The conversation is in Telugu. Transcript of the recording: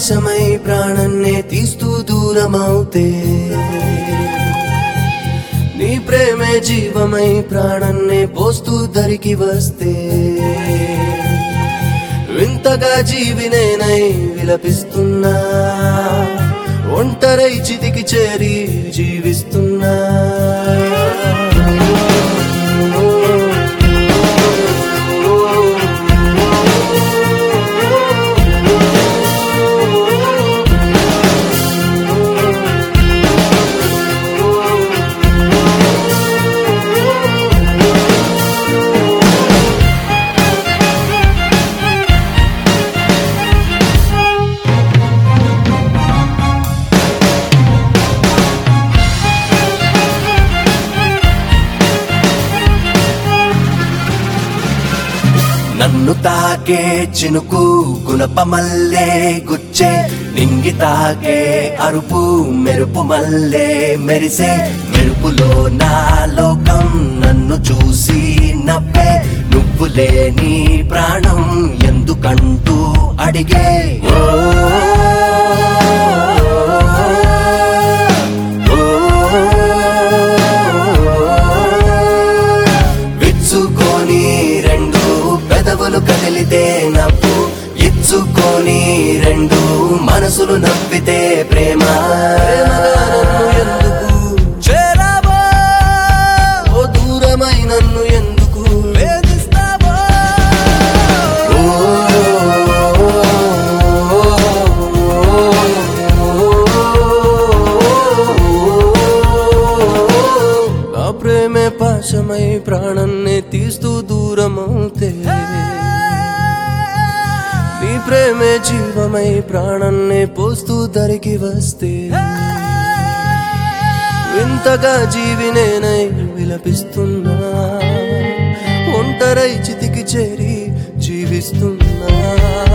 పాశమై ప్రాణన్నే తీస్తూ దూరమవుతే నీ ప్రేమే జీవమై ప్రాణన్నే పోస్తూ దరికి వస్తే వింతగా జీవినేనై విలపిస్తున్నా ఒంటరై చితికి చేరి జీవిస్తున్నా నన్ను తాకే చినుకు గుణపమల్లే గుచ్చే నింగి తాకే అరుపు మెరుపు మల్లే మెరిసే మెరుపులో నా లోకం నన్ను చూసి నవ్వే నువ్వు లేని ప్రాణం ఎందుకంటూ అడిగే ఓ, విచ్చుకొని రెండు పెదవులు కదిలితే నవ్వు ఇచ్చుకొని రెండు మనసులు నవ్వితే ప్రేమ ఎందుకు చేరావా ఓ దూరమై నన్ను ఎందుకు వేధిస్తావా నా ప్రేమే పాశమై ప్రాణాన్ని తీస్తూ దూరమవుతే నీ ప్రేమే జీవమై ప్రాణాన్ని పోస్తూ దరికి వస్తే వింతగా జీవినేనై విలపిస్తున్నా ఒంటరై చితికి చేరి జీవిస్తున్నా